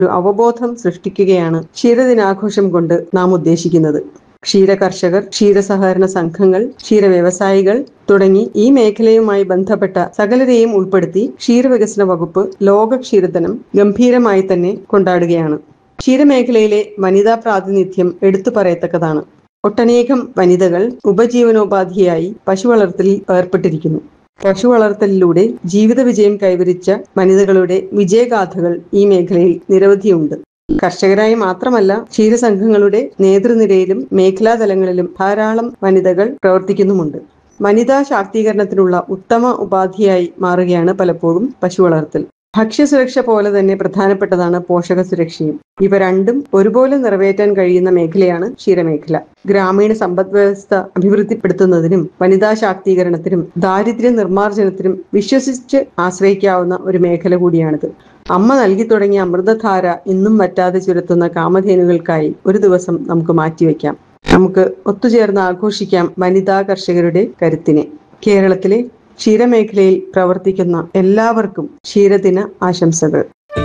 ഒരു അവബോധം സൃഷ്ടിക്കുകയാണ് ക്ഷീരദിനാഘോഷം കൊണ്ട് നാം ഉദ്ദേശിക്കുന്നത് ക്ഷീര കർഷകർ ക്ഷീരസഹകരണ സംഘങ്ങൾ ക്ഷീര വ്യവസായികൾ തുടങ്ങി ഈ മേഖലയുമായി ബന്ധപ്പെട്ട സകലരെയും ഉൾപ്പെടുത്തി ക്ഷീരവികസന വകുപ്പ് ലോക ക്ഷീരദിനം ഗംഭീരമായി തന്നെ കൊണ്ടാടുകയാണ് ക്ഷീരമേഖലയിലെ വനിതാ പ്രാതിനിധ്യം എടുത്തു പറയത്തക്കതാണ് ഒട്ടനേകം വനിതകൾ ഉപജീവനോപാധിയായി പശു വളർത്തലിൽ ഏർപ്പെട്ടിരിക്കുന്നു പശു വളർത്തലിലൂടെ ജീവിത വിജയം കൈവരിച്ച വനിതകളുടെ വിജയഗാഥകൾ ഈ മേഖലയിൽ നിരവധിയുണ്ട് കർഷകരായി മാത്രമല്ല ക്ഷീരസംഘങ്ങളുടെ നേതൃനിരയിലും മേഖലാതലങ്ങളിലും ധാരാളം വനിതകൾ പ്രവർത്തിക്കുന്നുമുണ്ട് വനിതാ ശാക്തീകരണത്തിനുള്ള ഉത്തമ ഉപാധിയായി മാറുകയാണ് പലപ്പോഴും പശു വളർത്തൽ ഭക്ഷ്യസുരക്ഷ പോലെ തന്നെ പ്രധാനപ്പെട്ടതാണ് പോഷക സുരക്ഷയും ഇവ രണ്ടും ഒരുപോലെ നിറവേറ്റാൻ കഴിയുന്ന മേഖലയാണ് ക്ഷീരമേഖല ഗ്രാമീണ സമ്പദ് വ്യവസ്ഥ അഭിവൃദ്ധിപ്പെടുത്തുന്നതിനും വനിതാ ശാക്തീകരണത്തിനും ദാരിദ്ര്യ നിർമ്മാർജ്ജനത്തിനും വിശ്വസിച്ച് ആശ്രയിക്കാവുന്ന ഒരു മേഖല കൂടിയാണിത് അമ്മ നൽകി തുടങ്ങിയ അമൃതധാര ഇന്നും വറ്റാതെ ചുരത്തുന്ന കാമധേനുകൾക്കായി ഒരു ദിവസം നമുക്ക് മാറ്റിവെക്കാം നമുക്ക് ഒത്തുചേർന്ന് ആഘോഷിക്കാം വനിതാ കർഷകരുടെ കരുത്തിനെ കേരളത്തിലെ ക്ഷീരമേഖലയിൽ പ്രവർത്തിക്കുന്ന എല്ലാവർക്കും ക്ഷീരദിന ആശംസകൾ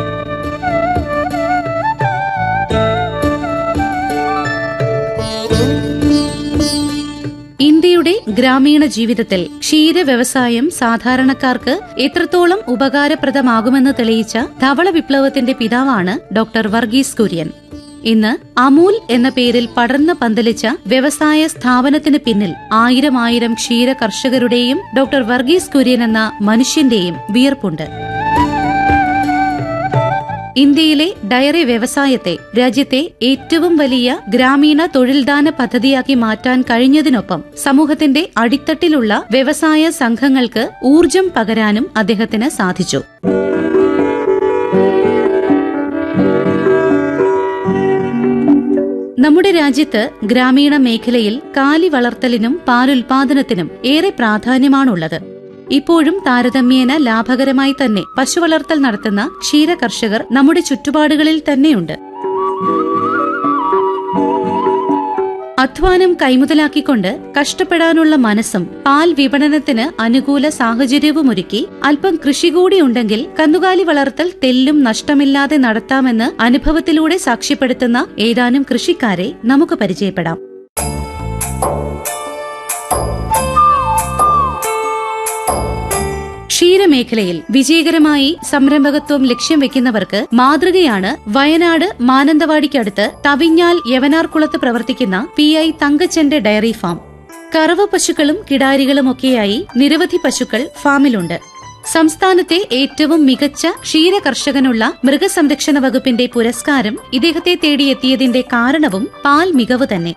ഇന്ത്യയുടെ ഗ്രാമീണ ജീവിതത്തിൽ ക്ഷീര വ്യവസായം സാധാരണക്കാർക്ക് എത്രത്തോളം ഉപകാരപ്രദമാകുമെന്ന് തെളിയിച്ച ധവള വിപ്ലവത്തിന്റെ പിതാവാണ് ഡോക്ടർ വർഗീസ് കുര്യൻ ഇന്ന് അമൂൽ എന്ന പേരിൽ പടർന്ന് പന്തലിച്ച വ്യവസായ സ്ഥാപനത്തിന് പിന്നിൽ ആയിരം ആയിരം ക്ഷീര കർഷകരുടെയും ഡോക്ടർ വർഗീസ് കുര്യൻ എന്ന മനുഷ്യന്റെയും വിയർപ്പുണ്ട് ഇന്ത്യയിലെ ഡയറി വ്യവസായത്തെ രാജ്യത്തെ ഏറ്റവും വലിയ ഗ്രാമീണ തൊഴിൽദാന പദ്ധതിയാക്കി മാറ്റാൻ കഴിഞ്ഞതിനൊപ്പം സമൂഹത്തിന്റെ അടിത്തട്ടിലുള്ള വ്യവസായ സംഘങ്ങൾക്ക് ഊർജം പകരാനും അദ്ദേഹത്തിന് സാധിച്ചു നമ്മുടെ രാജ്യത്ത് ഗ്രാമീണ മേഖലയിൽ കാലി വളർത്തലിനും പാലുൽപാദനത്തിനും ഏറെ പ്രാധാന്യമാണുള്ളത് ഇപ്പോഴും താരതമ്യേന ലാഭകരമായി തന്നെ പശുവളർത്തൽ നടത്തുന്ന ക്ഷീര കർഷകർ നമ്മുടെ ചുറ്റുപാടുകളിൽ തന്നെയുണ്ട് അധ്വാനം കൈമുതലാക്കിക്കൊണ്ട് കഷ്ടപ്പെടാനുള്ള മനസ്സും പാൽ വിപണനത്തിന് അനുകൂല സാഹചര്യവുമൊരുക്കി അല്പം കൃഷി കൂടി ഉണ്ടെങ്കിൽ കന്നുകാലി വളർത്തൽ തെല്ലും നഷ്ടമില്ലാതെ നടത്താമെന്ന് അനുഭവത്തിലൂടെ സാക്ഷ്യപ്പെടുത്തുന്ന ഏതാനും കൃഷിക്കാരെ നമുക്ക് പരിചയപ്പെടാം ക്ഷീരമേഖലയിൽ വിജയകരമായി സംരംഭകത്വം ലക്ഷ്യം വെക്കുന്നവർക്ക് മാതൃകയാണ് വയനാട് മാനന്തവാടിക്കടുത്ത് തവിഞ്ഞാൽ യവനാർകുളത്ത് പ്രവർത്തിക്കുന്ന പി ഐ തങ്കച്ചന്റെ ഡയറി ഫാം കറവ പശുക്കളും കിടാരികളുമൊക്കെയായി നിരവധി പശുക്കൾ ഫാമിലുണ്ട് സംസ്ഥാനത്തെ ഏറ്റവും മികച്ച ക്ഷീര കർഷകനുള്ള മൃഗസംരക്ഷണ വകുപ്പിന്റെ പുരസ്കാരം ഇദ്ദേഹത്തെ തേടിയെത്തിയതിന്റെ കാരണവും പാൽ മികവ് തന്നെ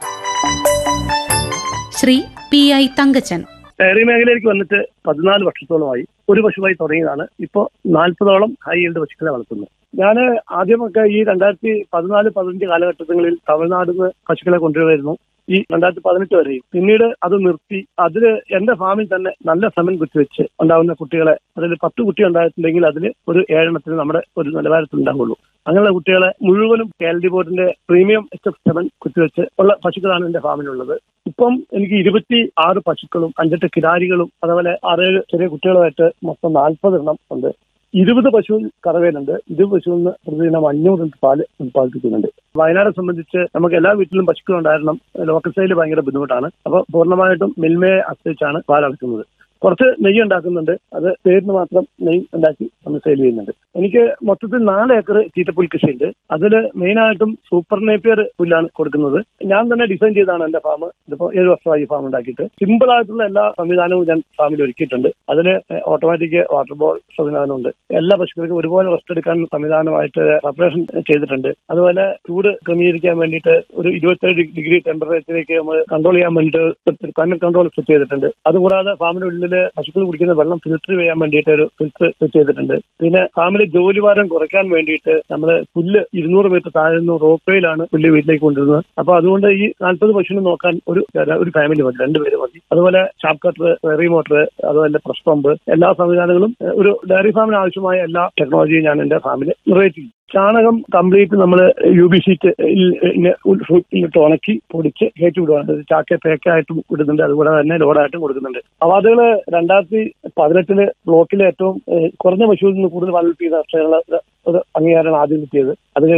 Shri P I Thankachan dairy മേഖലയിലേക്ക് വന്നിട്ട് പതിനാല് വർഷത്തോളമായി ഒരു പശുവായി തുടങ്ങിയതാണ് ഇപ്പോൾ നാൽപ്പതോളം ഹൈ ഈൽഡ് പശുക്കളെ വളർത്തുന്നത് ഞാൻ ആദ്യമൊക്കെ ഈ രണ്ടായിരത്തി പതിനാല് പതിനഞ്ച് കാലഘട്ടങ്ങളിൽ തമിഴ്നാട് നിന്ന് പശുക്കളെ കൊണ്ടുവരുന്നു ഈ രണ്ടായിരത്തി പതിനെട്ട് വരെയും പിന്നീട് അത് നിർത്തി അതിൽ എന്റെ ഫാമിൽ തന്നെ നല്ല സെമൻ കുത്തിവെച്ച് ഉണ്ടാവുന്ന കുട്ടികളെ അതിൽ പത്ത് കുട്ടി ഉണ്ടായിട്ടുണ്ടെങ്കിൽ അതിൽ ഒരു ഏഴെണ്ണത്തിന് നമ്മുടെ ഒരു നിലവാരത്തിൽ ഉണ്ടാവുള്ളൂ അങ്ങനെയുള്ള കുട്ടികളെ മുഴുവനും കേരള ബോർഡിന്റെ പ്രീമിയം എച്ച് എഫ് സെവൻ കുത്തിവെച്ച് ഉള്ള പശുക്കളാണ് എന്റെ ഫാമിലുള്ളത് ഇപ്പം എനിക്ക് ഇരുപത്തി ആറ് പശുക്കളും അഞ്ചെട്ട് കിടാരികളും അതുപോലെ ആറേഴ് ചെറിയ കുട്ടികളുമായിട്ട് മൊത്തം നാൽപ്പത് എണ്ണം ഉണ്ട് ഇരുപത് പശു കറവേലുണ്ട് ഇരുപത് പശുവിൽ നിന്ന് പ്രതിദിനം അഞ്ഞൂറ് ലിറ്റർ പാല് ഉത്പാദിപ്പിക്കുന്നുണ്ട് വയനാട് സംബന്ധിച്ച് നമുക്ക് എല്ലാ വീട്ടിലും പശുക്കൾ ഉണ്ടായിരുന്നു ലോക്കൽ സൈഡിൽ ഭയങ്കര ബുദ്ധിമുട്ടാണ് അപ്പോൾ പൂർണ്ണമായിട്ടും മിൽമയെ ആശ്രയിച്ചാണ് പാൽ അടക്കുന്നത് കുറച്ച് നെയ്യ് ഉണ്ടാക്കുന്നുണ്ട് അത് പേരിന് മാത്രം നെയ്യ് ഉണ്ടാക്കി നമ്മൾ സെയിൽ ചെയ്യുന്നുണ്ട് എനിക്ക് മൊത്തത്തിൽ നാല് ഏക്കർ തീറ്റപ്പുൽ കൃഷിയുണ്ട് അതിൽ മെയിനായിട്ടും സൂപ്പർ നേപ്പിയർ പുല്ലാണ് കൊടുക്കുന്നത് ഞാൻ തന്നെ ഡിസൈൻ ചെയ്താണ് എന്റെ ഫാം ഇതിപ്പോൾ ഏഴ് വർഷമായി ഫാം ഉണ്ടാക്കിയിട്ട് സിമ്പിൾ ആയിട്ടുള്ള എല്ലാ സംവിധാനവും ഞാൻ ഫാമിൽ ഒരുക്കിയിട്ടുണ്ട് അതിൽ ഓട്ടോമാറ്റിക് വാട്ടർ ബോൾ സംവിധാനമുണ്ട് എല്ലാ പശുക്കൾക്കും ഒരുപോലെ റെസ്റ്റ് എടുക്കാൻ സംവിധാനമായിട്ട് സെപ്പറേഷൻ ചെയ്തിട്ടുണ്ട് അതുപോലെ ചൂട് ക്രമീകരിക്കാൻ വേണ്ടിയിട്ട് ഒരു ഇരുപത്തേഴ് ഡിഗ്രി ടെമ്പറേച്ചറിലേക്ക് നമ്മൾ കൺട്രോൾ ചെയ്യാൻ വേണ്ടിയിട്ട് ക്ലൈമറ്റ് കൺട്രോൾ സെറ്റ് ചെയ്തിട്ടുണ്ട് അതുകൂടാതെ ഫാമിനുള്ളിൽ പശുക്കൾ കുടിക്കുന്ന വെള്ളം ഫിൽറ്റർ ചെയ്യാൻ വേണ്ടിയിട്ട് ഒരു ഫിൽറ്റർ സെറ്റ് ചെയ്തിട്ടുണ്ട് പിന്നെ ഫാമിലെ ജോലിഭാരം കുറയ്ക്കാൻ വേണ്ടിയിട്ട് നമ്മൾ പുല്ല് ഇരുന്നൂറ് മീറ്റർ താഴെ നിന്ന് റോപ്പയിലാണ് പുല്ല് വീട്ടിലേക്ക് കൊണ്ടുവരുന്നത് അപ്പൊ അതുകൊണ്ട് ഈ നാൽപ്പത് പശുവിനെ നോക്കാൻ ഒരു ഒരു ഫാമിലി മതി രണ്ടുപേര് മതി അതുപോലെ ഷാപ്പ് കട്ടർ വെറി മോട്ടർ അതുപോലെ പ്രസ് പമ്പ് എല്ലാ സംവിധാനങ്ങളും ഒരു ഡയറി ഫാമിന് ആവശ്യമായ എല്ലാ ടെക്നോളജിയും ഞാൻ എന്റെ ഫാമിൽ നിറവേറ്റി ചാണകം കംപ്ലീറ്റ് നമ്മൾ യു ബി ഷീറ്റ് ഇട്ട് ഉണക്കി പൊടിച്ച് കയറ്റി വിടുവാണ് ചാക്ക പേക്കായിട്ടും വിടുന്നുണ്ട് അതുകൂടെ തന്നെ ലോഡായിട്ടും കൊടുക്കുന്നുണ്ട് അവാർഡുകൾ രണ്ടായിരത്തി പതിനെട്ടില് ബ്ലോക്കിലെ ഏറ്റവും കുറഞ്ഞ പശുവിൽ നിന്ന് കൂടുതൽ പാൽ ചെയ്ത കർഷകരുടെ ഒരു അംഗീകാരമാണ് ആദ്യം കിട്ടിയത് അത്